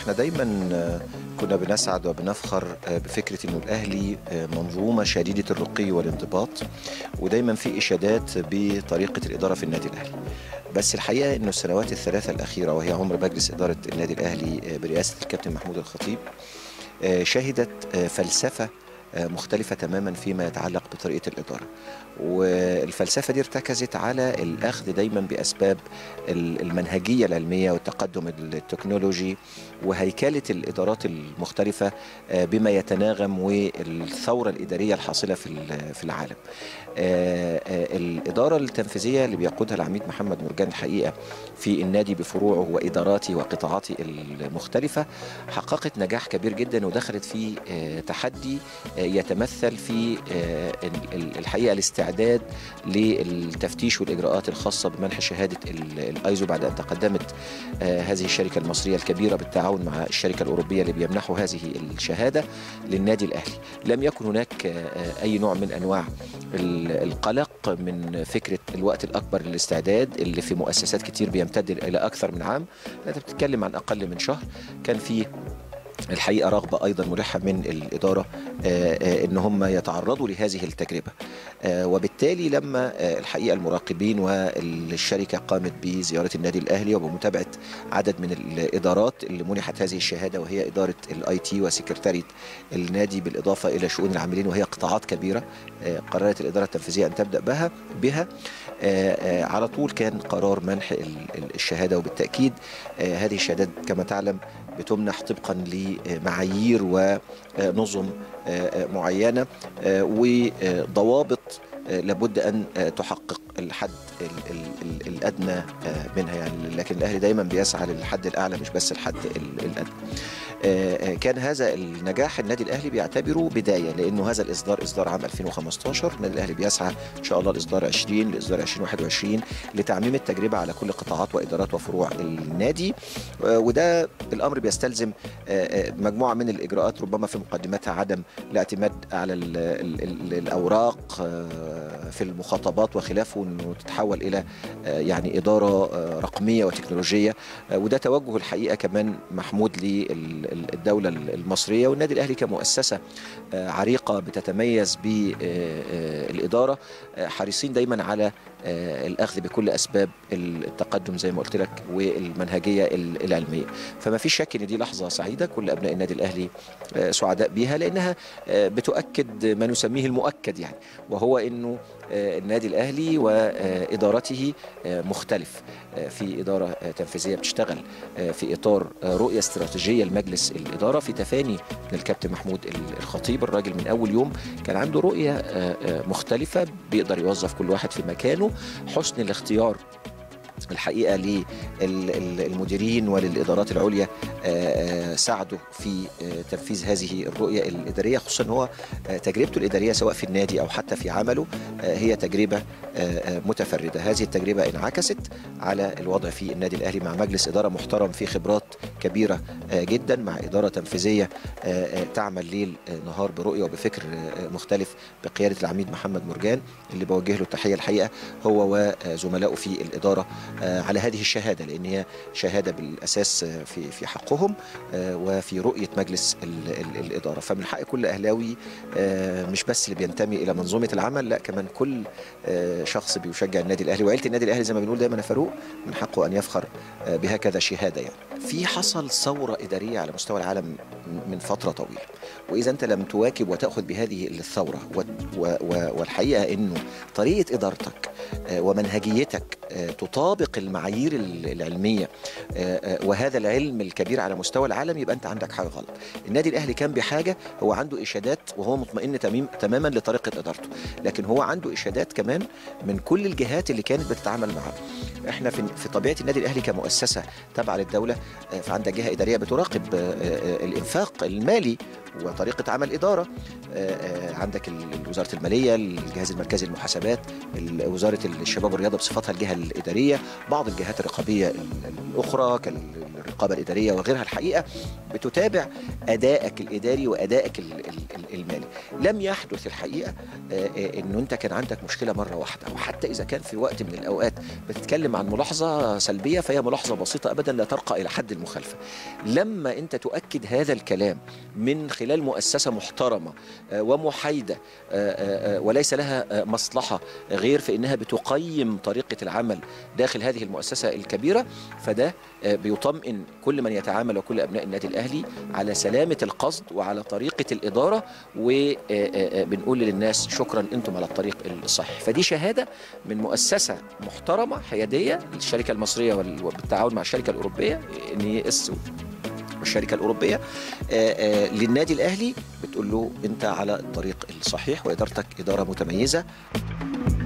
احنا دايما آه، كنا بنسعد وبنفخر آه، بفكره انه الاهلي آه، منظومه شديده الرقي والانضباط ودايما في اشادات بطريقه الاداره في النادي الاهلي بس الحقيقه انه السنوات الثلاثه الاخيره وهي عمر مجلس اداره النادي الاهلي آه، برئاسه الكابتن محمود الخطيب آه، شهدت آه، فلسفه آه، مختلفة تماما فيما يتعلق بطريقة الإدارة والفلسفة دي ارتكزت على الأخذ دايما بأسباب ال- المنهجية العلمية والتقدم التكنولوجي وهيكلة الإدارات المختلفة آه، بما يتناغم والثورة الإدارية الحاصلة في ال- في العالم آه، آه، الإدارة التنفيذية اللي بيقودها العميد محمد مرجان الحقيقة في النادي بفروعه وإداراته وقطاعاته المختلفة حققت نجاح كبير جدا ودخلت في آه، تحدي آه، يتمثل في آه، ال- ال- الحقيقة الاستعداد للتفتيش والإجراءات الخاصة بمنح شهادة ال- الأيزو بعد أن تقدمت آه، هذه الشركة المصرية الكبيرة بالتعاون مع الشركة الأوروبية اللي بيمنحوا هذه الشهادة للنادي الأهلي لم يكن هناك آه، أي نوع من أنواع ال- القلق من فكرة الوقت الأكبر للاستعداد اللي في مؤسسات كتير بيمتد إلى أكثر من عام أنت بتتكلم عن أقل من شهر كان في الحقيقه رغبه ايضا ملحه من الاداره آه، آه، ان هم يتعرضوا لهذه التجربه آه، وبالتالي لما آه، الحقيقه المراقبين والشركه قامت بزياره النادي الاهلي وبمتابعه عدد من الادارات اللي منحت هذه الشهاده وهي اداره الاي تي وسكرتاريه النادي بالاضافه الى شؤون العاملين وهي قطاعات كبيره آه، قررت الاداره التنفيذيه ان تبدا بها بها آه، آه، على طول كان قرار منح ال- ال- الشهاده وبالتاكيد آه، هذه الشهادات كما تعلم بتمنح طبقا لمعايير ونظم معينه آه، وضوابط آه، لابد ان آه، تحقق الحد ال- ال- ال- الادنى آه، منها يعني لكن الاهلي دايما بيسعى للحد الاعلى مش بس الحد ال- الادنى آه، آه، كان هذا النجاح النادي الاهلي بيعتبره بدايه لانه هذا الاصدار اصدار عام 2015 النادي الاهلي بيسعى ان شاء الله لاصدار 20 لاصدار 2021 لتعميم التجربه على كل قطاعات وادارات وفروع النادي آه، وده الامر بيستلزم آه، آه، مجموعه من الاجراءات ربما في مقدمتها عدم الاعتماد على ال ال ال الاوراق آه، في المخاطبات وخلافه انه تتحول الى آه، يعني اداره آه، رقميه وتكنولوجيه آه، وده توجه الحقيقه كمان محمود للدوله المصريه والنادي الاهلي كمؤسسه آه، عريقه بتتميز بالاداره حريصين دايما على آه، الاخذ بكل اسباب التقدم زي ما قلت لك والمنهجيه ال- العلميه فما فيش شك ان دي لحظه سعيده كل ابناء النادي الاهلي آه، سعداء بيها لانها آه، بتؤكد ما نسميه المؤكد يعني وهو انه آه، النادي الاهلي وادارته آه، مختلف آه، في اداره آه، تنفيذيه بتشتغل آه، في اطار آه، رؤيه استراتيجيه لمجلس الاداره في تفاني من الكابتن محمود ال- الخطيب الراجل من اول يوم كان عنده رؤيه آه، آه، مختلفه بيقدر يوظف كل واحد في مكانه حسن الاختيار الحقيقه للمديرين وللادارات العليا آه، آه، ساعدوا في آه، تنفيذ هذه الرؤيه الاداريه خصوصا ان هو آه، تجربته الاداريه سواء في النادي او حتى في عمله آه، هي تجربه آه، آه، متفرده هذه التجربه انعكست على الوضع في النادي الاهلي مع مجلس اداره محترم فيه خبرات كبيره آه، جدا مع اداره تنفيذيه آه، آه، تعمل ليل آه، نهار برؤيه وبفكر آه، مختلف بقياده العميد محمد مرجان اللي بوجه له التحيه الحقيقه هو وزملائه في الاداره آه، على هذه الشهاده لان هي شهاده بالاساس آه، في في حقهم آه، وفي رؤيه مجلس ال- ال- الاداره فمن حق كل اهلاوي آه، مش بس اللي بينتمي الى منظومه العمل لا كمان كل آه، شخص بيشجع النادي الاهلي وعيله النادي الاهلي زي ما بنقول دايما يا فاروق من حقه ان يفخر آه، بهكذا شهاده يعني في حصل ثوره اداريه على مستوى العالم من فتره طويله واذا انت لم تواكب وتاخذ بهذه الثوره و- و- و- والحقيقه انه طريقه ادارتك آه، ومنهجيتك آه، تطابق المعايير ال- العلميه آه، آه، وهذا العلم الكبير على مستوى العالم يبقى انت عندك حاجه غلط النادي الاهلي كان بحاجه هو عنده اشادات وهو مطمئن تميم تماما لطريقه ادارته لكن هو عنده اشادات كمان من كل الجهات اللي كانت بتتعامل معاه احنا في في طبيعه النادي الاهلي كمؤسسه تابعه للدوله آه، فعندك جهه اداريه بتراقب آه، آه، الانفاق المالي وطريقه عمل اداره آه، آه، عندك ال- وزاره الماليه الجهاز المركزي للمحاسبات ال- وزاره الشباب والرياضه بصفتها الجهه الاداريه بعض الجهات الرقابيه الاخرى كالرقابه الاداريه وغيرها الحقيقه بتتابع ادائك الاداري وادائك المالي لم يحدث الحقيقه انه انت كان عندك مشكله مره واحده وحتى اذا كان في وقت من الاوقات بتتكلم عن ملاحظه سلبيه فهي ملاحظه بسيطه ابدا لا ترقى الى حد المخالفه لما انت تؤكد هذا الكلام من خلال مؤسسه محترمه ومحايده وليس لها مصلحه غير في انها بتقيم طريقه العمل داخل هذه المؤسسه الكبيره فده بيطمئن كل من يتعامل وكل ابناء النادي الاهلي على سلامه القصد وعلى طريقه الاداره وبنقول للناس شكرا انتم على الطريق الصحيح فدي شهاده من مؤسسه محترمه حياديه للشركه المصريه وبالتعاون مع الشركه الاوروبيه ان هي اس والشركه الاوروبيه آآ آآ للنادي الاهلي بتقول له انت على الطريق الصحيح وادارتك اداره متميزه